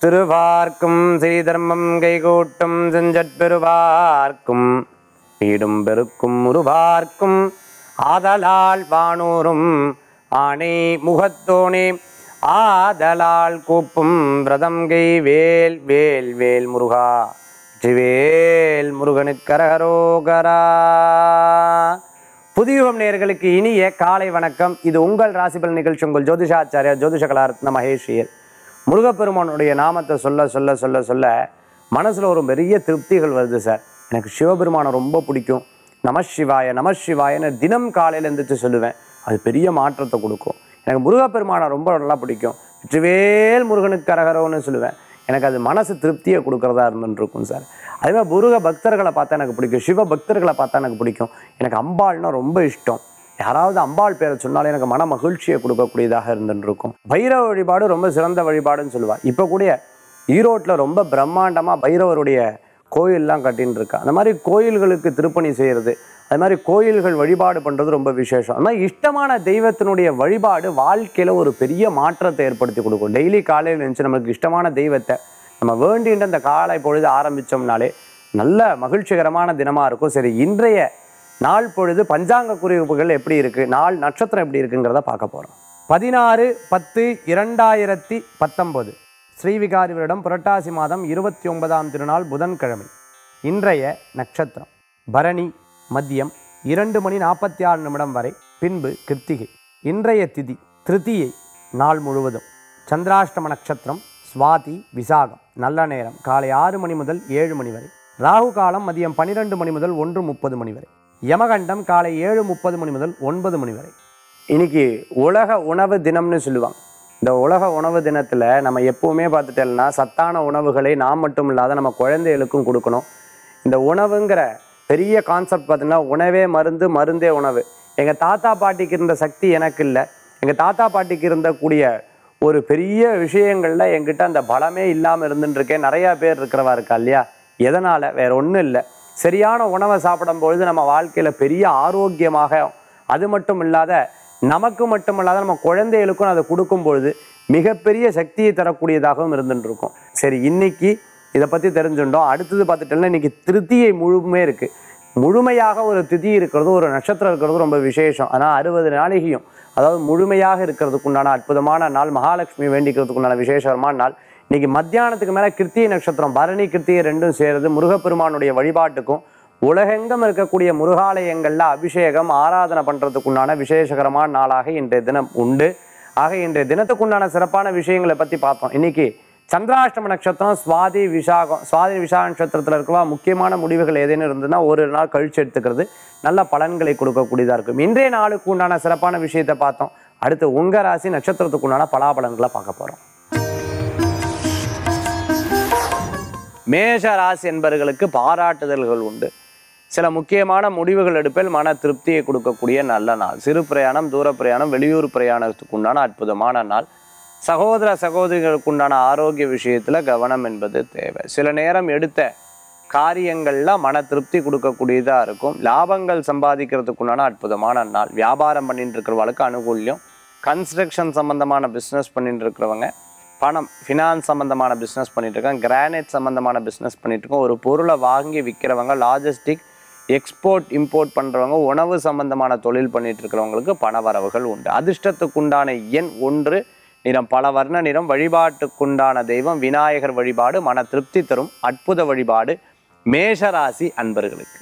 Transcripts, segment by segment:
திருவார்க்கும் ஸ்ரீதர்மம் கைகூட்டும் செஞ்சற்பெருவார்க்கும் வீடும் பெருக்கும் உருவார்க்கும் ஆதலால் வானூரும் ஆணை முகத்தோனே ஆதலால் கூப்பும் விரதம் கை வேல் வேல் வேல் முருகா வெற்றிவேல் முருகனுக்கரகரோகரா புதியுகம் நேயர்களுக்கு இனிய காலை வணக்கம் இது உங்கள் ராசிபல் நிகழ்ச்சி உங்கள் ஜோதிஷாச்சாரியா ஜோதிஷ கலாரத்ன மகேஷியர் முருகப்பெருமானுடைய நாமத்தை சொல்ல சொல்ல சொல்ல சொல்ல மனசுல ஒரு பெரிய திருப்திகள் வருது சார் எனக்கு சிவபெருமானை ரொம்ப பிடிக்கும் நம சிவாய நம சிவாயன்னு தினம் காலையில் எழுந்திரிச்சு சொல்லுவேன் அது பெரிய மாற்றத்தை கொடுக்கும் எனக்கு முருகப்பெருமானை ரொம்ப நல்லா பிடிக்கும் வெற்றிவேல் முருகனுக்கு அரகரோன்னு சொல்லுவேன் எனக்கு அது மனசு திருப்தியை கொடுக்கறதா இருந்துட்டு இருக்கும் சார் அதே மாதிரி முருக பக்தர்களை பார்த்தா எனக்கு பிடிக்கும் சிவ பக்தர்களை பார்த்தா எனக்கு பிடிக்கும் எனக்கு அம்பாள்னா ரொம்ப இஷ்டம் யாராவது அம்பாள் பேரை சொன்னாலும் எனக்கு மன மகிழ்ச்சியை கொடுக்கக்கூடியதாக இருந்துட்டு இருக்கும் பைரவ வழிபாடு ரொம்ப சிறந்த வழிபாடுன்னு சொல்லுவா இப்போ கூட ஈரோட்டில் ரொம்ப பிரம்மாண்டமாக பைரவருடைய கோயில்லாம் கட்டின்னு இருக்கா அந்த மாதிரி கோயில்களுக்கு திருப்பணி செய்கிறது அது மாதிரி கோயில்கள் வழிபாடு பண்ணுறது ரொம்ப விசேஷம் அது மாதிரி இஷ்டமான தெய்வத்தினுடைய வழிபாடு வாழ்க்கையில் ஒரு பெரிய மாற்றத்தை ஏற்படுத்தி கொடுக்கும் டெய்லி காலையில் இருந்துச்சு நமக்கு இஷ்டமான தெய்வத்தை நம்ம வேண்டின்ற அந்த காலை பொழுது ஆரம்பித்தோம்னாலே நல்ல மகிழ்ச்சிகரமான தினமாக இருக்கும் சரி இன்றைய நாள் பொழுது பஞ்சாங்க குறிப்புகள் எப்படி இருக்குது நாள் நட்சத்திரம் எப்படி இருக்குங்கிறத பார்க்க போகிறோம் பதினாறு பத்து இரண்டாயிரத்தி பத்தொன்பது ஸ்ரீவிகாரி வருடம் புரட்டாசி மாதம் இருபத்தி ஒன்பதாம் திருநாள் புதன்கிழமை இன்றைய நட்சத்திரம் பரணி மதியம் இரண்டு மணி நாற்பத்தி ஆறு நிமிடம் வரை பின்பு கிருத்திகை இன்றைய திதி திருத்தியை நாள் முழுவதும் சந்திராஷ்டம நட்சத்திரம் சுவாதி விசாகம் நல்ல நேரம் காலை ஆறு மணி முதல் ஏழு மணி வரை ராகு காலம் மதியம் பன்னிரெண்டு மணி முதல் ஒன்று முப்பது மணி வரை யமகண்டம் காலை ஏழு முப்பது மணி முதல் ஒன்பது மணி வரை இன்னைக்கு உலக உணவு தினம்னு சொல்லுவாங்க இந்த உலக உணவு தினத்தில் நம்ம எப்பவுமே பார்த்துட்டோம்னா சத்தான உணவுகளை நாம் மட்டும் இல்லாத நம்ம குழந்தைகளுக்கும் கொடுக்கணும் இந்த உணவுங்கிற பெரிய கான்செப்ட் பார்த்தீங்கன்னா உணவே மருந்து மருந்தே உணவு எங்கள் தாத்தா பாட்டிக்கு இருந்த சக்தி எனக்கு இல்லை எங்கள் தாத்தா பாட்டிக்கு இருந்தக்கூடிய ஒரு பெரிய விஷயங்கள்ல என்கிட்ட அந்த பலமே இல்லாமல் இருந்துட்டுருக்கேன் நிறையா பேர் இருக்கிறவா இருக்கா இல்லையா எதனால் வேற ஒன்றும் இல்லை சரியான உணவை சாப்பிடும் பொழுது நம்ம வாழ்க்கையில் பெரிய ஆரோக்கியமாக அது மட்டும் இல்லாத நமக்கு மட்டும் இல்லாத நம்ம குழந்தைகளுக்கும் அதை கொடுக்கும் பொழுது மிகப்பெரிய சக்தியை தரக்கூடியதாகவும் இருந்துட்டு இருக்கும் சரி இன்னைக்கு இதை பற்றி தெரிஞ்சுட்டோம் அடுத்தது பார்த்துட்டோம்னா இன்னைக்கு திருத்தியை முழுமே இருக்குது முழுமையாக ஒரு திதி இருக்கிறது ஒரு நட்சத்திரம் இருக்கிறது ரொம்ப விசேஷம் ஆனால் அறுபது நாளிகையும் அதாவது முழுமையாக இருக்கிறதுக்குண்டான அற்புதமான நாள் மகாலட்சுமி வேண்டிக்கிறதுக்குண்டான விசேஷமான நாள் இன்னைக்கு மத்தியானத்துக்கு மேலே கிருத்திகை நட்சத்திரம் பரணி கிருத்திகை ரெண்டும் சேருது முருகப்பெருமானுடைய வழிபாட்டுக்கும் உலகெங்கும் இருக்கக்கூடிய முருகாலயங்களில் அபிஷேகம் ஆராதனை பண்ணுறதுக்குண்டான விசேஷகரமான நாளாக இன்றைய தினம் உண்டு ஆக இன்றைய தினத்துக்குண்டான சிறப்பான விஷயங்களை பற்றி பார்த்தோம் இன்னைக்கு சந்திராஷ்டம நட்சத்திரம் சுவாதி விசாகம் சுவாதி விசாக நட்சத்திரத்தில் இருக்கவா முக்கியமான முடிவுகள் ஏதேனும் இருந்ததுன்னா ஒரு நாள் கழிச்சு எடுத்துக்கிறது நல்ல பலன்களை கொடுக்கக்கூடியதாக இருக்கும் இன்றைய நாளுக்கு உண்டான சிறப்பான விஷயத்தை பார்த்தோம் அடுத்து உங்க ராசி நட்சத்திரத்துக்கு உண்டான பலாபலன்களை பார்க்க போகிறோம் மேஷ ராசி என்பவர்களுக்கு பாராட்டுதல்கள் உண்டு சில முக்கியமான முடிவுகள் எடுப்பில் மன திருப்தியை கொடுக்கக்கூடிய நல்ல நாள் சிறு பிரயாணம் தூர பிரயாணம் வெளியூர் பிரயாணத்துக்கு உண்டான அற்புதமான நாள் சகோதர சகோதரிகளுக்கு உண்டான ஆரோக்கிய விஷயத்தில் கவனம் என்பது தேவை சில நேரம் எடுத்த காரியங்கள்ல மன திருப்தி கொடுக்கக்கூடியதாக இருக்கும் லாபங்கள் சம்பாதிக்கிறதுக்கு உண்டான அற்புதமான நாள் வியாபாரம் பண்ணிட்டு இருக்கிறவங்களுக்கு அனுகூல்யம் கன்ஸ்ட்ரக்ஷன் சம்பந்தமான பிஸ்னஸ் பண்ணிட்டு இருக்கிறவங்க பணம் ஃபினான்ஸ் சம்மந்தமான பிஸ்னஸ் பண்ணிட்டு இருக்காங்க கிரானைட் சம்மந்தமான பிஸ்னஸ் பண்ணிட்டு இருக்கோம் ஒரு பொருளை வாங்கி விற்கிறவங்க லாஜிஸ்டிக் எக்ஸ்போர்ட் இம்போர்ட் பண்ணுறவங்க உணவு சம்பந்தமான தொழில் பண்ணிட்டு இருக்கிறவங்களுக்கு பண வரவுகள் உண்டு அதிர்ஷ்டத்துக்குண்டான எண் ஒன்று நிறம் பல வர்ண நிறம் வழிபாட்டுக்குண்டான தெய்வம் விநாயகர் வழிபாடு மன திருப்தி தரும் அற்புத வழிபாடு மேஷராசி அன்பர்களுக்கு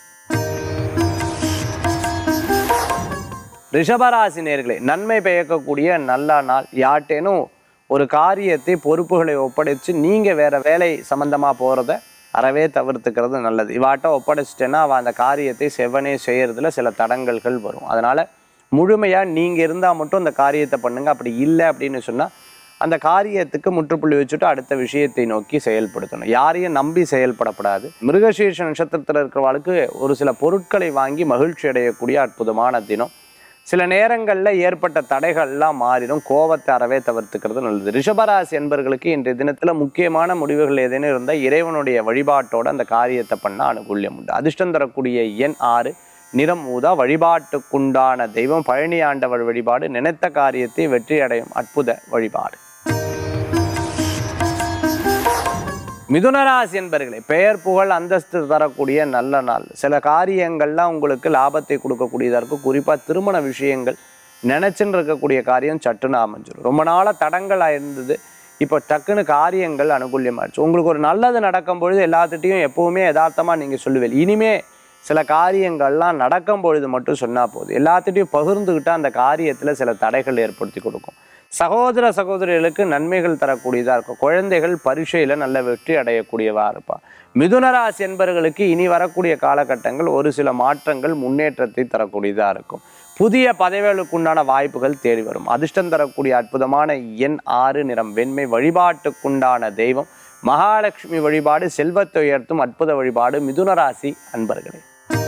ரிஷபராசி நேர்களே நன்மை பயக்கக்கூடிய நல்ல நாள் யார்ட்டேனும் ஒரு காரியத்தை பொறுப்புகளை ஒப்படைச்சு நீங்கள் வேற வேலை சம்பந்தமாக போகிறத அறவே தவிர்த்துக்கிறது நல்லது இவாட்ட ஒப்படைச்சிட்டேன்னா அவள் அந்த காரியத்தை செவ்வனே செய்யறதுல சில தடங்கல்கள் வரும் அதனால் முழுமையாக நீங்கள் இருந்தால் மட்டும் அந்த காரியத்தை பண்ணுங்க அப்படி இல்லை அப்படின்னு சொன்னால் அந்த காரியத்துக்கு முற்றுப்புள்ளி வச்சுட்டு அடுத்த விஷயத்தை நோக்கி செயல்படுத்தணும் யாரையும் நம்பி செயல்படக்கூடாது மிருகசீர்ஷ நட்சத்திரத்தில் இருக்கிறவளுக்கு ஒரு சில பொருட்களை வாங்கி மகிழ்ச்சி அடையக்கூடிய அற்புதமான தினம் சில நேரங்களில் ஏற்பட்ட தடைகள்லாம் மாறிடும் கோபத்தை அறவே தவிர்த்துக்கிறது நல்லது ரிஷபராசி என்பர்களுக்கு இன்றைய தினத்தில் முக்கியமான முடிவுகள் ஏதேனும் இருந்தால் இறைவனுடைய வழிபாட்டோட அந்த காரியத்தை பண்ணால் அனுகூல்யம் உண்டு அதிர்ஷ்டம் தரக்கூடிய எண் ஆறு நிறம் ஊதா வழிபாட்டுக்குண்டான தெய்வம் பழனி ஆண்டவர் வழிபாடு நினைத்த காரியத்தை வெற்றி அடையும் அற்புத வழிபாடு மிதுனராசி என்பர்களே பெயர் புகழ் அந்தஸ்து தரக்கூடிய நல்ல நாள் சில காரியங்கள்லாம் உங்களுக்கு லாபத்தை கொடுக்கக்கூடியதாக இருக்கும் குறிப்பாக திருமண விஷயங்கள் நினைச்சுன்னு இருக்கக்கூடிய காரியம் சட்டுன்னு அமைஞ்சிடும் ரொம்ப நாளாக தடங்களாக இருந்தது இப்போ டக்குன்னு காரியங்கள் அனுகூல்யமாகிடுச்சு உங்களுக்கு ஒரு நல்லது நடக்கும் பொழுது எல்லாத்துட்டையும் எப்பவுமே யதார்த்தமாக நீங்கள் சொல்லுவீங்க இனிமே சில காரியங்கள்லாம் நடக்கும் பொழுது மட்டும் சொன்னால் போதும் எல்லாத்துட்டையும் பகிர்ந்துக்கிட்டா அந்த காரியத்தில் சில தடைகள் ஏற்படுத்தி கொடுக்கும் சகோதர சகோதரிகளுக்கு நன்மைகள் தரக்கூடியதாக இருக்கும் குழந்தைகள் பரீட்சையில் நல்ல வெற்றி அடையக்கூடியவா இருப்பா மிதுனராசி என்பவர்களுக்கு இனி வரக்கூடிய காலகட்டங்கள் ஒரு சில மாற்றங்கள் முன்னேற்றத்தை தரக்கூடியதாக இருக்கும் புதிய பதவிகளுக்கு உண்டான வாய்ப்புகள் தேடி வரும் அதிர்ஷ்டம் தரக்கூடிய அற்புதமான எண் ஆறு நிறம் வெண்மை வழிபாட்டுக்குண்டான தெய்வம் மகாலட்சுமி வழிபாடு செல்வத்தை உயர்த்தும் அற்புத வழிபாடு மிதுனராசி அன்பர்களே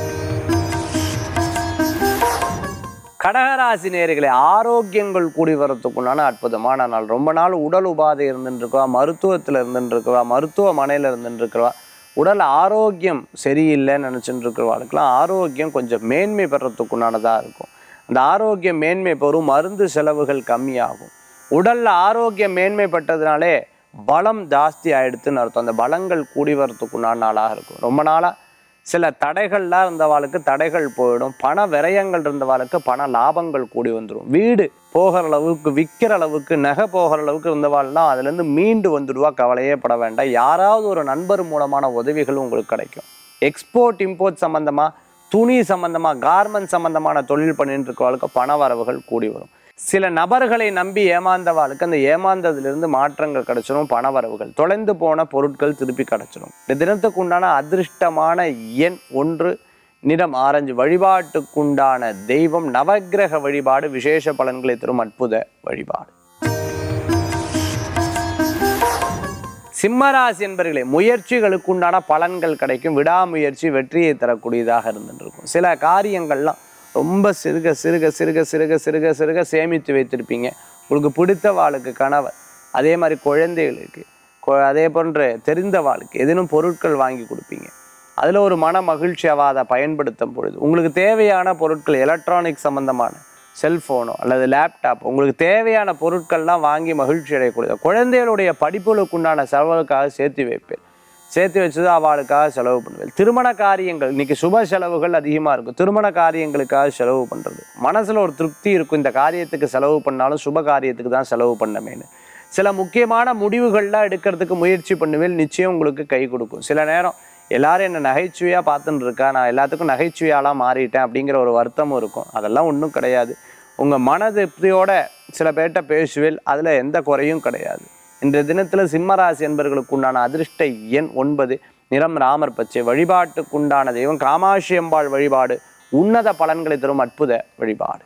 கடகராசி நேர்களே ஆரோக்கியங்கள் கூடி வரத்துக்குண்டான அற்புதமான நாள் ரொம்ப நாள் உடல் உபாதை இருந்துட்டு இருக்கவா மருத்துவத்தில் இருந்துட்டு இருக்கவா மருத்துவமனையில் இருந்துட்டு இருக்கவா உடல் ஆரோக்கியம் சரியில்லைன்னு நினச்சிட்டு இருக்கிறவாளுக்கெல்லாம் ஆரோக்கியம் கொஞ்சம் மேன்மை பெறத்துக்குண்டானதாக இருக்கும் அந்த ஆரோக்கியம் மேன்மை பெறும் மருந்து செலவுகள் கம்மியாகும் உடல்ல ஆரோக்கியம் மேன்மைப்பட்டதுனாலே பலம் ஜாஸ்தி ஆயிடுத்துன்னு அர்த்தம் அந்த பலங்கள் கூடி வரத்துக்குண்டான நாளாக இருக்கும் ரொம்ப நாளாக சில தடைகள்லாம் இருந்தவாளுக்கு தடைகள் போயிடும் பண விரயங்கள் இருந்தவாளுக்கு பண லாபங்கள் கூடி வந்துடும் வீடு போகிற அளவுக்கு விற்கிற அளவுக்கு நகை போகிற அளவுக்கு இருந்தவாள்லாம் அதுலேருந்து மீண்டு வந்துடுவா கவலையே பட வேண்டாம் யாராவது ஒரு நண்பர் மூலமான உதவிகள் உங்களுக்கு கிடைக்கும் எக்ஸ்போர்ட் இம்போர்ட் சம்மந்தமாக துணி சம்மந்தமாக கார்மெண்ட் சம்மந்தமான தொழில் பண்ணிட்டு இருக்கவாளுக்கு பண வரவுகள் கூடி வரும் சில நபர்களை நம்பி ஏமாந்தவாளுக்கு அந்த ஏமாந்ததிலிருந்து மாற்றங்கள் கிடைச்சிடும் பண வரவுகள் தொலைந்து போன பொருட்கள் திருப்பி கிடைச்சிடும் இந்த தினத்துக்கு உண்டான அதிர்ஷ்டமான எண் ஒன்று நிறம் ஆரஞ்சு வழிபாட்டுக்குண்டான தெய்வம் நவக்கிரக வழிபாடு விசேஷ பலன்களை தரும் அற்புத வழிபாடு சிம்மராசி என்பர்களே முயற்சிகளுக்கு உண்டான பலன்கள் கிடைக்கும் விடாமுயற்சி வெற்றியை தரக்கூடியதாக இருந்துருக்கும் சில காரியங்கள்லாம் ரொம்ப சிறுக சிறுக சிறுக சிறுக சிறுக சிறுக சேமித்து வைத்திருப்பீங்க உங்களுக்கு பிடித்த வாளுக்கு கணவர் அதே மாதிரி குழந்தைகளுக்கு கொ- அதே போன்ற தெரிந்த வாளுக்கு ஏதேனும் பொருட்கள் வாங்கி கொடுப்பீங்க அதில் ஒரு மன மகிழ்ச்சியாக அதை பயன்படுத்தும் பொழுது உங்களுக்கு தேவையான பொருட்கள் எலக்ட்ரானிக் சம்பந்தமான செல்ஃபோனோ அல்லது லேப்டாப் உங்களுக்கு தேவையான பொருட்கள்லாம் வாங்கி மகிழ்ச்சி அடையக்கூடியது குழந்தைகளுடைய படிப்புகளுக்கு உண்டான செலவுகளுக்காக சேர்த்து வைப்பேன் சேர்த்து வச்சது அவளுக்காக செலவு பண்ணுவேன் திருமண காரியங்கள் இன்னைக்கு சுப செலவுகள் அதிகமாக இருக்கும் திருமண காரியங்களுக்காக செலவு பண்ணுறது மனசில் ஒரு திருப்தி இருக்கும் இந்த காரியத்துக்கு செலவு பண்ணாலும் சுப காரியத்துக்கு தான் செலவு பண்ணமேன்னு சில முக்கியமான முடிவுகள்லாம் எடுக்கிறதுக்கு முயற்சி பண்ணுவேன் நிச்சயம் உங்களுக்கு கை கொடுக்கும் சில நேரம் எல்லாரும் என்ன நகைச்சுவையாக பார்த்துன்னு இருக்கா நான் எல்லாத்துக்கும் நகைச்சுவையாலாம் மாறிட்டேன் அப்படிங்கிற ஒரு வருத்தமும் இருக்கும் அதெல்லாம் ஒன்றும் கிடையாது உங்கள் மன திருப்தியோட சில பேர்கிட்ட பேசுவேல் அதில் எந்த குறையும் கிடையாது இன்றைய தினத்தில் சிம்மராசி என்பவர்களுக்கு உண்டான அதிர்ஷ்ட எண் ஒன்பது நிறம் ராமர் பச்சை வழிபாட்டுக்குண்டான தெய்வம் காமாட்சி அம்பாள் வழிபாடு உன்னத பலன்களை தரும் அற்புத வழிபாடு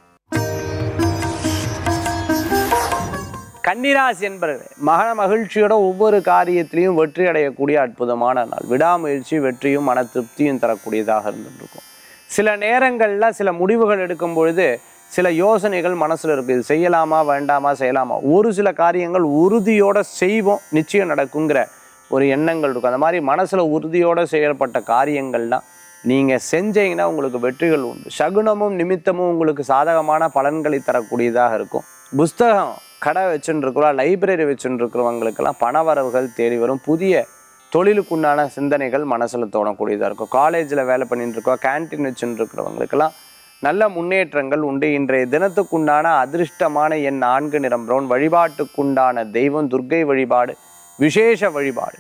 கன்னிராசி என்பவர்களே மக மகிழ்ச்சியோட ஒவ்வொரு காரியத்திலையும் வெற்றி அடையக்கூடிய அற்புதமான நாள் விடாமுயற்சி வெற்றியும் மன திருப்தியும் தரக்கூடியதாக இருந்துருக்கும் சில நேரங்களில் சில முடிவுகள் எடுக்கும் பொழுது சில யோசனைகள் மனசில் இருக்குது இது செய்யலாமா வேண்டாமா செய்யலாமா ஒரு சில காரியங்கள் உறுதியோட செய்வோம் நிச்சயம் நடக்குங்கிற ஒரு எண்ணங்கள் இருக்கும் அந்த மாதிரி மனசில் உறுதியோட செயல்பட்ட காரியங்கள்லாம் நீங்கள் செஞ்சீங்கன்னா உங்களுக்கு வெற்றிகள் உண்டு சகுனமும் நிமித்தமும் உங்களுக்கு சாதகமான பலன்களை தரக்கூடியதாக இருக்கும் புஸ்தகம் கடை வச்சுட்டு இருக்கிறோம் லைப்ரரி வச்சுட்டு இருக்கிறவங்களுக்கெல்லாம் பண வரவுகள் தேடி வரும் புதிய தொழிலுக்குண்டான சிந்தனைகள் மனசில் தோணக்கூடியதாக இருக்கும் காலேஜில் வேலை பண்ணிட்டு இருக்கோம் கேன்டீன் வச்சுட்டு இருக்கிறவங்களுக்கெல்லாம் நல்ல முன்னேற்றங்கள் உண்டு இன்றைய தினத்துக்குண்டான அதிர்ஷ்டமான என் நான்கு நிறம் பிரவுன் வழிபாட்டுக்குண்டான தெய்வம் துர்க்கை வழிபாடு விசேஷ வழிபாடு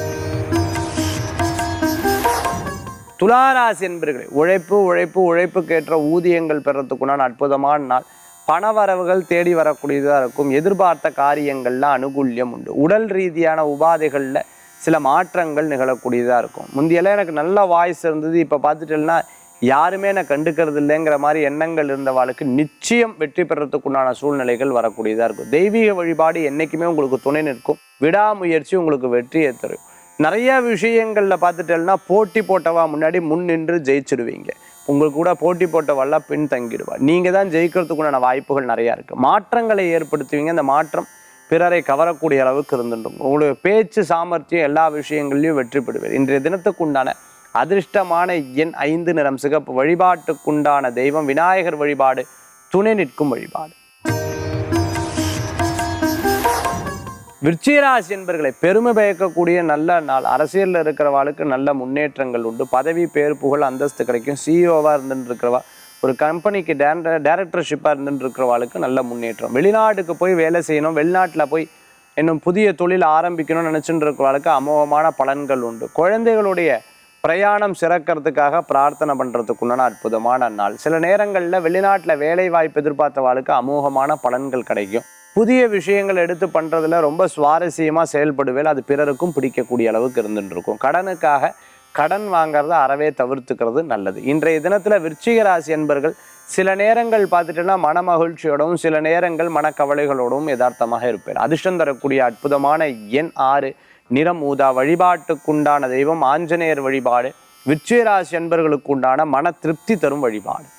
துளாராசி என்பர்களே உழைப்பு உழைப்பு உழைப்புக்கேற்ற ஊதியங்கள் பெறத்துக்குண்டான அற்புதமான நாள் பணவரவுகள் தேடி வரக்கூடியதாக இருக்கும் எதிர்பார்த்த காரியங்கள்ல அனுகூல்யம் உண்டு உடல் ரீதியான உபாதைகளில் சில மாற்றங்கள் நிகழக்கூடியதாக இருக்கும் முந்தியெல்லாம் எனக்கு நல்ல வாய்ஸ் இருந்தது இப்போ பார்த்துட்டேன்னா யாருமே என்னை கண்டுக்கிறது இல்லைங்கிற மாதிரி எண்ணங்கள் இருந்தவாளுக்கு நிச்சயம் வெற்றி பெறத்துக்குண்டான சூழ்நிலைகள் வரக்கூடியதாக இருக்கும் தெய்வீக வழிபாடு என்றைக்குமே உங்களுக்கு துணை நிற்கும் விடாமுயற்சி உங்களுக்கு வெற்றியை தரும் நிறைய விஷயங்களில் பார்த்துட்டேன்னா போட்டி போட்டவா முன்னாடி முன் நின்று ஜெயிச்சிடுவீங்க உங்களுக்கு கூட போட்டி போட்டவெல்லாம் பின் தங்கிடுவா நீங்கள் தான் ஜெயிக்கிறதுக்குண்டான வாய்ப்புகள் நிறையா இருக்குது மாற்றங்களை ஏற்படுத்துவீங்க அந்த மாற்றம் பிறரை கவரக்கூடிய அளவுக்கு இருந்துடும் உங்களுடைய பேச்சு சாமர்த்தியம் எல்லா விஷயங்கள்லையும் வெற்றி பெறுவீர் இன்றைய தினத்துக்குண்டான அதிர்ஷ்டமான எண் ஐந்து நிறம் சிகப்பு வழிபாட்டுக்குண்டான தெய்வம் விநாயகர் வழிபாடு துணை நிற்கும் வழிபாடு விருச்சிகராசி என்பர்களை பெருமை பயக்கக்கூடிய நல்ல நாள் அரசியலில் இருக்கிறவாளுக்கு நல்ல முன்னேற்றங்கள் உண்டு பதவி பேர் புகழ் அந்தஸ்து கிடைக்கும் சிஇஓவாக இருந்துட்டு இருக்கிறவா ஒரு கம்பெனிக்கு டேர டேரக்டர்ஷிப்பாக இருந்துட்டு இருக்கிறவாளுக்கு நல்ல முன்னேற்றம் வெளிநாட்டுக்கு போய் வேலை செய்யணும் வெளிநாட்டில் போய் இன்னும் புதிய தொழில் ஆரம்பிக்கணும்னு நினச்சிட்டு இருக்கிறவளுக்கு அமோகமான பலன்கள் உண்டு குழந்தைகளுடைய பிரயாணம் சிறக்கிறதுக்காக பிரார்த்தனை பண்ணுறதுக்குண்டான அற்புதமான நாள் சில நேரங்களில் வெளிநாட்டில் வேலை வாய்ப்பு எதிர்பார்த்தவாளுக்கு அமோகமான பலன்கள் கிடைக்கும் புதிய விஷயங்கள் எடுத்து பண்ணுறதுல ரொம்ப சுவாரஸ்யமாக செயல்படுவேல் அது பிறருக்கும் பிடிக்கக்கூடிய அளவுக்கு இருந்துட்டு இருக்கும் கடனுக்காக கடன் வாங்குறத அறவே தவிர்த்துக்கிறது நல்லது இன்றைய தினத்தில் விருச்சிக ராசி என்பர்கள் சில நேரங்கள் பார்த்துட்டோன்னா மன மகிழ்ச்சியோடவும் சில நேரங்கள் மனக்கவலைகளோடவும் யதார்த்தமாக இருப்பேன் அதிர்ஷ்டம் தரக்கூடிய அற்புதமான எண் ஆறு நிறம் ஊதா வழிபாட்டுக்குண்டான தெய்வம் ஆஞ்சநேயர் வழிபாடு விருச்சிக ராசி என்பர்களுக்கு உண்டான மன திருப்தி தரும் வழிபாடு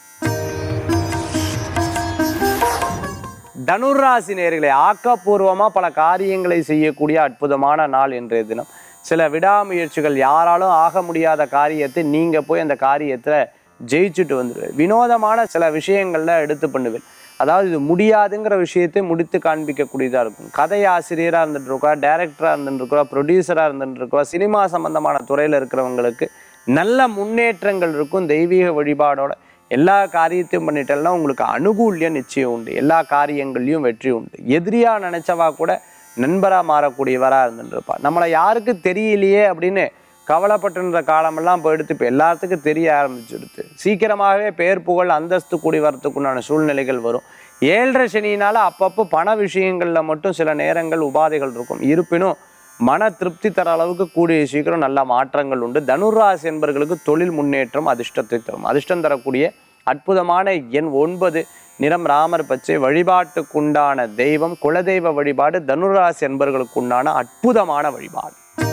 தனுராசி நேர்களை ஆக்கப்பூர்வமாக பல காரியங்களை செய்யக்கூடிய அற்புதமான நாள் இன்றைய தினம் சில விடாமுயற்சிகள் யாராலும் ஆக முடியாத காரியத்தை நீங்கள் போய் அந்த காரியத்தில் ஜெயிச்சுட்டு வந்துடுவேன் வினோதமான சில விஷயங்கள்ல எடுத்து பண்ணுவேன் அதாவது இது முடியாதுங்கிற விஷயத்தை முடித்து காண்பிக்கக்கூடியதாக இருக்கும் கதை ஆசிரியராக இருந்துட்டு இருக்கா டைரக்டராக இருந்துட்டு இருக்கா ப்ரொடியூசராக இருந்துட்டு இருக்கா சினிமா சம்பந்தமான துறையில் இருக்கிறவங்களுக்கு நல்ல முன்னேற்றங்கள் இருக்கும் தெய்வீக வழிபாடோட எல்லா காரியத்தையும் பண்ணிட்டேன்னா உங்களுக்கு அனுகூல்யம் நிச்சயம் உண்டு எல்லா காரியங்கள்லையும் வெற்றி உண்டு எதிரியா நினைச்சவா கூட நண்பராக மாறக்கூடியவராக இருந்துருப்பா நம்மளை யாருக்கு தெரியலையே அப்படின்னு கவலைப்பட்டுன்ற காலமெல்லாம் போயிடுத்து இப்போ எல்லாத்துக்கும் தெரிய ஆரம்பிச்சிடுது சீக்கிரமாகவே பேர் புகழ் அந்தஸ்து கூடி வரத்துக்குண்டான சூழ்நிலைகள் வரும் ஏழரை சனியினால அப்பப்போ பண விஷயங்களில் மட்டும் சில நேரங்கள் உபாதைகள் இருக்கும் இருப்பினும் மன திருப்தி தர அளவுக்கு கூடிய சீக்கிரம் நல்ல மாற்றங்கள் உண்டு தனுராசி என்பர்களுக்கு தொழில் முன்னேற்றம் அதிர்ஷ்டத்தை தரும் அதிர்ஷ்டம் தரக்கூடிய அற்புதமான எண் ஒன்பது நிறம் ராமர் பச்சை வழிபாட்டுக்குண்டான தெய்வம் குலதெய்வ வழிபாடு தனுராசி என்பர்களுக்கு உண்டான அற்புதமான வழிபாடு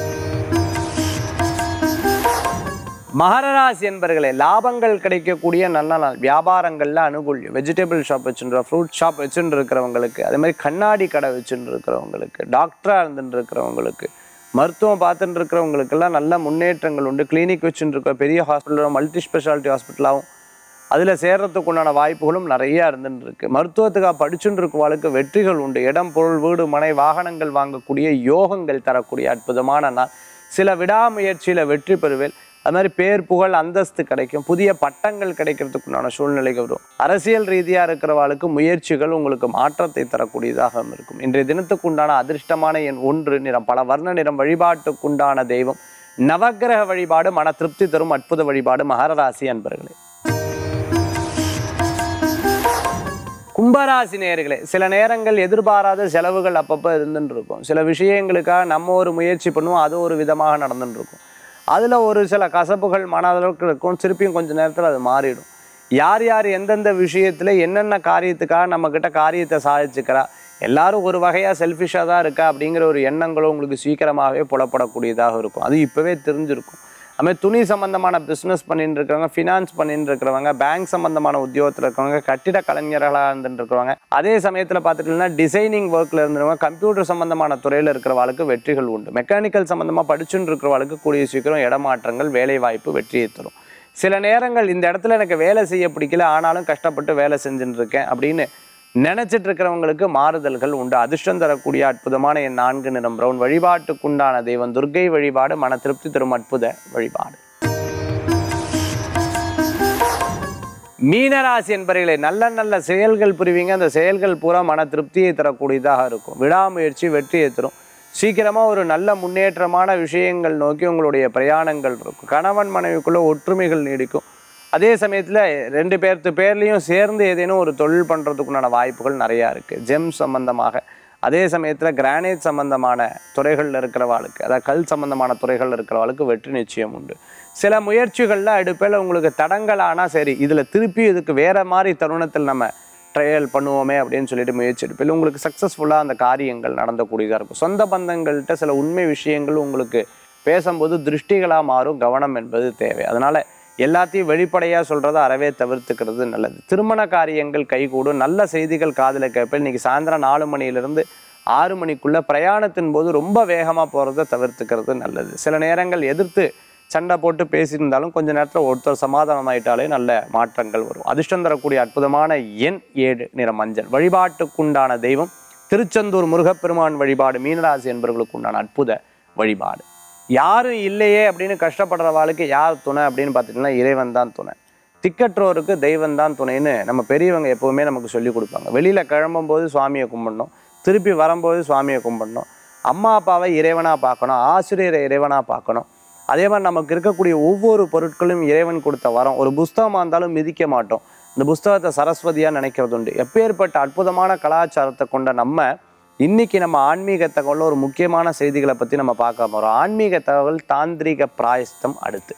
மகரராசி என்பர்களே லாபங்கள் கிடைக்கக்கூடிய நல்ல நாள் வியாபாரங்கள்ல அனுகூல்யம் வெஜிடபிள் ஷாப் வச்சுட்டு ஃப்ரூட் ஷாப் வச்சுட்டு இருக்கிறவங்களுக்கு அதே மாதிரி கண்ணாடி கடை வச்சுட்டு இருக்கிறவங்களுக்கு டாக்டராக இருந்துட்டு இருக்கிறவங்களுக்கு மருத்துவம் பார்த்துட்டு இருக்கிறவங்களுக்கெல்லாம் நல்ல முன்னேற்றங்கள் உண்டு கிளினிக் வச்சுட்டு இருக்க பெரிய ஹாஸ்பிட்டலும் மல்டி ஸ்பெஷாலிட்டி ஹாஸ்பிட்டலாகவும் அதில் சேர்றதுக்கு உண்டான வாய்ப்புகளும் நிறைய இருந்துட்டு இருக்கு மருத்துவத்துக்காக படிச்சுட்டு இருக்கவாளுக்கு வெற்றிகள் உண்டு இடம் பொருள் வீடு மனை வாகனங்கள் வாங்கக்கூடிய யோகங்கள் தரக்கூடிய அற்புதமான நாள் சில விடாமுயற்சியில் வெற்றி பெறுவேல் அது மாதிரி பேர் புகழ் அந்தஸ்து கிடைக்கும் புதிய பட்டங்கள் கிடைக்கிறதுக்கு உண்டான சூழ்நிலைகள் வரும் அரசியல் ரீதியாக இருக்கிறவாளுக்கு முயற்சிகள் உங்களுக்கு மாற்றத்தை தரக்கூடியதாக இருக்கும் இன்றைய தினத்துக்கு உண்டான அதிர்ஷ்டமான எண் ஒன்று நிறம் பல வர்ண நிறம் வழிபாட்டுக்குண்டான தெய்வம் நவக்கிரக வழிபாடு மன திருப்தி தரும் அற்புத வழிபாடு மகரராசி அன்பர்களே கும்பராசி நேயர்களே சில நேரங்கள் எதிர்பாராத செலவுகள் அப்பப்போ இருந்துட்டு இருக்கும் சில விஷயங்களுக்காக நம்ம ஒரு முயற்சி பண்ணுவோம் அது ஒரு விதமாக நடந்துட்டு இருக்கும் அதில் ஒரு சில கசப்புகள் மன அளவுக்கு இருக்கும் திருப்பியும் கொஞ்ச நேரத்தில் அது மாறிடும் யார் யார் எந்தெந்த விஷயத்தில் என்னென்ன காரியத்துக்காக நம்மக்கிட்ட காரியத்தை சாதிச்சுக்கிறா எல்லாரும் ஒரு வகையாக செல்ஃபிஷாக தான் இருக்கா அப்படிங்கிற ஒரு எண்ணங்களும் உங்களுக்கு சீக்கிரமாகவே புலப்படக்கூடியதாக இருக்கும் அது இப்போவே தெரிஞ்சிருக்கும் அதுமாதிரி துணி சம்பந்தமான பிஸ்னஸ் பண்ணிட்டு இருக்கிறவங்க ஃபினான்ஸ் பண்ணிட்டு இருக்கிறவங்க பேங்க் சம்பந்தமான உத்தியோகத்தில் இருக்கிறவங்க கட்டிட கலைஞர்களாக இருந்துட்டு இருக்கிறவங்க அதே சமயத்தில் பார்த்துட்டீங்கன்னா டிசைனிங் ஒர்க்கில் இருந்தவங்க கம்ப்யூட்டர் சம்பந்தமான துறையில் இருக்கிறவாளுக்கு வெற்றிகள் உண்டு மெக்கானிக்கல் சம்பந்தமாக படிச்சுட்டு இருக்கிறவாளுக்கு கூடிய சீக்கிரம் இடமாற்றங்கள் வேலை வாய்ப்பு வெற்றியை தரும் சில நேரங்கள் இந்த இடத்துல எனக்கு வேலை செய்ய பிடிக்கல ஆனாலும் கஷ்டப்பட்டு வேலை செஞ்சுட்டு இருக்கேன் அப்படின்னு நினைச்சிட்டு இருக்கிறவங்களுக்கு மாறுதல்கள் உண்டு அதிர்ஷ்டம் தரக்கூடிய அற்புதமான என் நான்கு நிறம் பிரவுன் வழிபாட்டுக்குண்டான தெய்வம் துர்க்கை வழிபாடு மன திருப்தி தரும் அற்புத வழிபாடு மீனராசி என்பவர்களே நல்ல நல்ல செயல்கள் புரிவீங்க அந்த செயல்கள் பூரா மன திருப்தியை தரக்கூடியதாக இருக்கும் விடாமுயற்சி வெற்றியை தரும் சீக்கிரமாக ஒரு நல்ல முன்னேற்றமான விஷயங்கள் நோக்கி உங்களுடைய பிரயாணங்கள் இருக்கும் கணவன் மனைவிக்குள்ள ஒற்றுமைகள் நீடிக்கும் அதே சமயத்தில் ரெண்டு பேர்த்து பேர்லேயும் சேர்ந்து ஏதேனும் ஒரு தொழில் பண்ணுறதுக்குண்டான வாய்ப்புகள் நிறையா இருக்குது ஜெம் சம்பந்தமாக அதே சமயத்தில் கிரானைட் சம்பந்தமான துறைகளில் இருக்கிறவாளுக்கு அதாவது கல் சம்பந்தமான துறைகளில் இருக்கிறவாளுக்கு வெற்றி நிச்சயம் உண்டு சில முயற்சிகளில் அடுப்பில் உங்களுக்கு தடங்கள் ஆனால் சரி இதில் திருப்பி இதுக்கு வேற மாதிரி தருணத்தில் நம்ம ட்ரையல் பண்ணுவோமே அப்படின்னு சொல்லிட்டு முயற்சி எடுப்பில் உங்களுக்கு சக்ஸஸ்ஃபுல்லாக அந்த காரியங்கள் நடந்தக்கூடியதாக இருக்கும் சொந்த பந்தங்கள்கிட்ட சில உண்மை விஷயங்கள் உங்களுக்கு பேசும்போது திருஷ்டிகளாக மாறும் கவனம் என்பது தேவை அதனால் எல்லாத்தையும் வெளிப்படையாக சொல்கிறத அறவே தவிர்த்துக்கிறது நல்லது திருமண காரியங்கள் கைகூடும் நல்ல செய்திகள் காதில் கேட்பேன் இன்னைக்கு சாயந்தரம் நாலு மணியிலிருந்து ஆறு மணிக்குள்ளே பிரயாணத்தின் போது ரொம்ப வேகமாக போகிறத தவிர்த்துக்கிறது நல்லது சில நேரங்கள் எதிர்த்து சண்டை போட்டு பேசியிருந்தாலும் கொஞ்ச நேரத்தில் ஒருத்தர் சமாதானம் ஆயிட்டாலே நல்ல மாற்றங்கள் வரும் அதிர்ஷ்டம் தரக்கூடிய அற்புதமான எண் ஏழு நிற மஞ்சள் வழிபாட்டுக்குண்டான தெய்வம் திருச்செந்தூர் முருகப்பெருமான் வழிபாடு மீனராசி என்பவர்களுக்கு உண்டான அற்புத வழிபாடு யாரும் இல்லையே அப்படின்னு கஷ்டப்படுறவாளுக்கு யார் துணை அப்படின்னு பார்த்துட்டீங்கன்னா இறைவன் தான் துணை திக்கற்றோருக்கு தெய்வம் தான் துணைன்னு நம்ம பெரியவங்க எப்பவுமே நமக்கு சொல்லி கொடுப்பாங்க வெளியில கிளம்பும் போது சுவாமியை கும்பிடணும் திருப்பி வரும்போது சுவாமியை கும்பிடணும் அம்மா அப்பாவை இறைவனா பார்க்கணும் ஆசிரியரை இறைவனா பார்க்கணும் அதே மாதிரி நமக்கு இருக்கக்கூடிய ஒவ்வொரு பொருட்களும் இறைவன் கொடுத்த வரம் ஒரு புஸ்தகமாக இருந்தாலும் மிதிக்க மாட்டோம் இந்த புஸ்தகத்தை சரஸ்வதியா நினைக்கிறது உண்டு எப்பேற்பட்ட அற்புதமான கலாச்சாரத்தை கொண்ட நம்ம இன்னைக்கு நம்ம ஆன்மீக தகவல்ல ஒரு முக்கியமான செய்திகளை பத்தி நம்ம பார்க்க போறோம் ஆன்மீக தகவல் தாந்திரிக பிராயஸ்தம் அடுத்து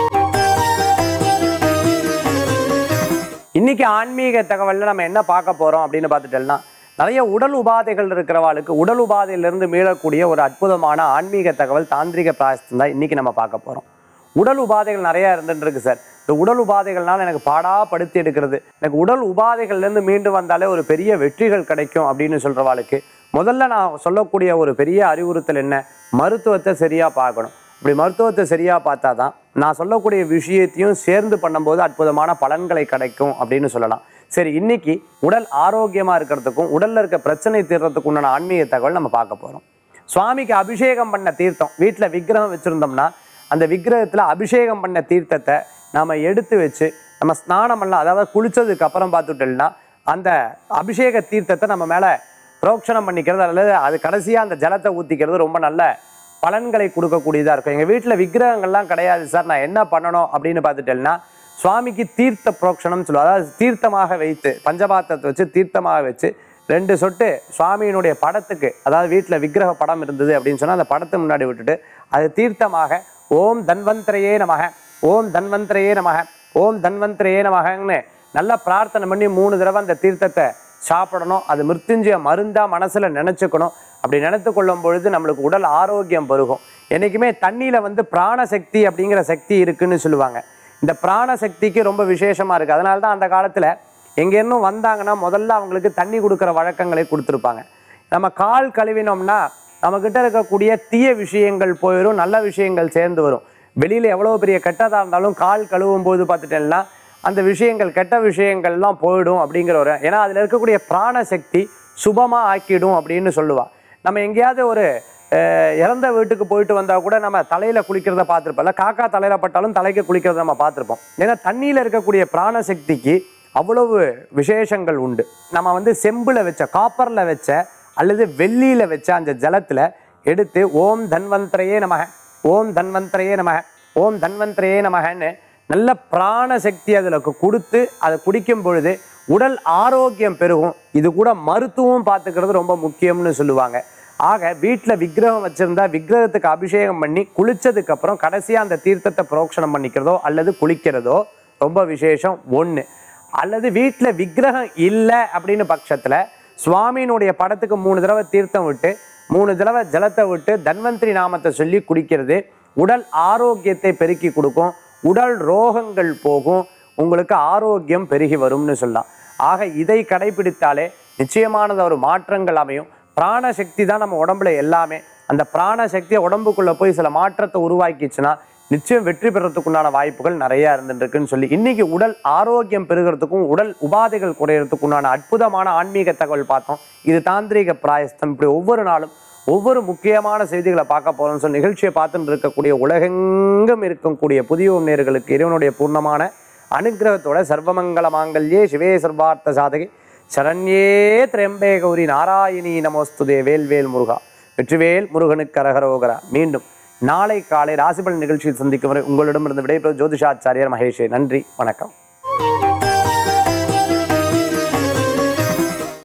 இன்னைக்கு ஆன்மீக தகவல்ல நம்ம என்ன பார்க்க போறோம் அப்படின்னு பார்த்துட்டோம்னா நிறைய உடல் உபாதைகள் இருக்கிறவாளுக்கு உடல் உபாதையிலிருந்து மீளக்கூடிய ஒரு அற்புதமான ஆன்மீக தகவல் தாந்திரிக பிராயஸ்தம் தான் இன்னைக்கு நம்ம பார்க்க போறோம் உடல் உபாதைகள் நிறைய இருந்துட்டு இருக்கு சார் இந்த உடல் உபாதைகள்னால எனக்கு பாடா படுத்தி எடுக்கிறது எனக்கு உடல் உபாதைகள்லேருந்து மீண்டு வந்தாலே ஒரு பெரிய வெற்றிகள் கிடைக்கும் அப்படின்னு சொல்றவாளுக்கு முதல்ல நான் சொல்லக்கூடிய ஒரு பெரிய அறிவுறுத்தல் என்ன மருத்துவத்தை சரியா பார்க்கணும் இப்படி மருத்துவத்தை சரியா பார்த்தா தான் நான் சொல்லக்கூடிய விஷயத்தையும் சேர்ந்து பண்ணும்போது அற்புதமான பலன்களை கிடைக்கும் அப்படின்னு சொல்லலாம் சரி இன்னைக்கு உடல் ஆரோக்கியமா இருக்கிறதுக்கும் உடல்ல இருக்க பிரச்சனை தீர்றதுக்கு உண்டான ஆன்மீக தகவல் நம்ம பார்க்க போறோம் சுவாமிக்கு அபிஷேகம் பண்ண தீர்த்தம் வீட்டில் விக்கிரகம் வச்சிருந்தோம்னா அந்த விக்கிரகத்துல அபிஷேகம் பண்ண தீர்த்தத்தை நாம எடுத்து வச்சு நம்ம ஸ்நானம் பண்ணலாம் அதாவது குளிச்சதுக்கு அப்புறம் பார்த்துட்டோம்னா அந்த அபிஷேக தீர்த்தத்தை நம்ம மேல புரோக்ஷணம் பண்ணிக்கிறது அல்லது அது கடைசியா அந்த ஜலத்தை ஊத்திக்கிறது ரொம்ப நல்ல பலன்களை கொடுக்கக்கூடியதா இருக்கும் எங்க வீட்டுல விக்கிரகங்கள்லாம் கிடையாது சார் நான் என்ன பண்ணணும் அப்படின்னு பார்த்துட்டேன்னா சுவாமிக்கு தீர்த்த புரோக்ஷணம் சொல்லுவோம் அதாவது தீர்த்தமாக வைத்து பஞ்சபாத்திரத்தை வச்சு தீர்த்தமாக வச்சு ரெண்டு சொட்டு சுவாமியினுடைய படத்துக்கு அதாவது வீட்டில் விக்கிரக படம் இருந்தது அப்படின்னு சொன்னால் அந்த படத்தை முன்னாடி விட்டுட்டு அது தீர்த்தமாக ஓம் தன்வந்திரையே நமக ஓம் தன்வந்திரையே நமக ஓம் தன்வந்திரையே நமகன்னு நல்லா பிரார்த்தனை பண்ணி மூணு தடவை அந்த தீர்த்தத்தை சாப்பிடணும் அது மிருத்யுஞ்சய மருந்தா மனசுல நினைச்சுக்கணும் அப்படி நினைத்து கொள்ளும் பொழுது நம்மளுக்கு உடல் ஆரோக்கியம் பெருகும் என்னைக்குமே தண்ணியில வந்து பிராணசக்தி அப்படிங்கிற சக்தி இருக்குன்னு சொல்லுவாங்க இந்த பிராணசக்திக்கு ரொம்ப விசேஷமா இருக்கு அதனால தான் அந்த காலத்துல எங்க இன்னும் வந்தாங்கன்னா முதல்ல அவங்களுக்கு தண்ணி கொடுக்குற வழக்கங்களை கொடுத்துருப்பாங்க நம்ம கால் கழுவினோம்னா நம்ம கிட்ட இருக்கக்கூடிய தீய விஷயங்கள் போயிடும் நல்ல விஷயங்கள் சேர்ந்து வரும் வெளியில எவ்வளவு பெரிய கெட்டதா இருந்தாலும் கால் கழுவும் போது பார்த்துட்டேன்னா அந்த விஷயங்கள் கெட்ட விஷயங்கள்லாம் போயிடும் அப்படிங்கிற ஒரு ஏன்னா அதுல இருக்கக்கூடிய பிராணசக்தி சுபமா ஆக்கிடும் அப்படின்னு சொல்லுவா நம்ம எங்கேயாவது ஒரு அஹ், இறந்த வீட்டுக்கு போயிட்டு வந்தா கூட நம்ம தலையில குளிக்கிறத பார்த்துருப்போம்ல காக்கா தலையில பட்டாலும் தலைக்கு குளிக்கிறத நம்ம பார்த்துருப்போம் ஏன்னா தண்ணியில இருக்கக்கூடிய பிராணசக்திக்கு அவ்வளவு விசேஷங்கள் உண்டு நம்ம வந்து செம்புல வச்ச காப்பர்ல வச்ச அல்லது வெள்ளியில வச்ச அந்த ஜலத்துல எடுத்து ஓம் தன்வந்திரையே நமக ஓம் தன்வந்திரையே நமக ஓம் தன்வந்திரையே நமகன்னு நல்ல பிராணசக்தி அதில் கொடுத்து அதை குடிக்கும் பொழுது உடல் ஆரோக்கியம் பெருகும் இது கூட மருத்துவம் பார்த்துக்கிறது ரொம்ப முக்கியம்னு சொல்லுவாங்க ஆக வீட்டில் விக்கிரகம் வச்சிருந்தா விக்கிரகத்துக்கு அபிஷேகம் பண்ணி குளிச்சதுக்கு அப்புறம் கடைசியாக அந்த தீர்த்தத்தை புரோக்ஷணம் பண்ணிக்கிறதோ அல்லது குளிக்கிறதோ ரொம்ப விசேஷம் ஒன்று அல்லது வீட்டில் விக்கிரகம் இல்லை அப்படின்னு பட்சத்தில் சுவாமியினுடைய படத்துக்கு மூணு தடவை தீர்த்தம் விட்டு மூணு தடவை ஜலத்தை விட்டு தன்வந்திரி நாமத்தை சொல்லி குடிக்கிறது உடல் ஆரோக்கியத்தை பெருக்கி கொடுக்கும் உடல் ரோகங்கள் போகும் உங்களுக்கு ஆரோக்கியம் பெருகி வரும்னு சொல்லலாம் ஆக இதை கடைபிடித்தாலே நிச்சயமானது ஒரு மாற்றங்கள் அமையும் பிராணசக்தி தான் நம்ம உடம்புல எல்லாமே அந்த பிராணசக்தியை உடம்புக்குள்ள போய் சில மாற்றத்தை உருவாக்கிச்சுன்னா நிச்சயம் வெற்றி பெறத்துக்குண்டான வாய்ப்புகள் நிறைய இருந்துருக்குன்னு சொல்லி இன்னைக்கு உடல் ஆரோக்கியம் பெறுகிறதுக்கும் உடல் உபாதைகள் குறையறதுக்குண்டான அற்புதமான ஆன்மீக தகவல் பார்த்தோம் இது தாந்திரீக பிராயஸ்தம் இப்படி ஒவ்வொரு நாளும் ஒவ்வொரு முக்கியமான செய்திகளை பார்க்க போறோம்னு சொல்லி நிகழ்ச்சியை பார்த்துட்டு இருக்கக்கூடிய உலகெங்கும் இருக்கக்கூடிய புதிய நேர்களுக்கு இறைவனுடைய பூர்ணமான அனுகிரகத்தோட சர்வமங்கல மாங்கல்யே சிவே சர்வார்த்த சாதகி சரண்யே திரம்பே கௌரி நாராயணி நமோஸ்துதே வேல்வேல் முருகா வெற்றிவேல் முருகனுக்கு அரகரோகரா மீண்டும் நாளை காலை ராசிபலன் நிகழ்ச்சியில் சந்திக்கும் வரை உங்களிடமிருந்து விடைபெறும் ஜோதிஷாச்சாரியர் மகேஷே நன்றி வணக்கம்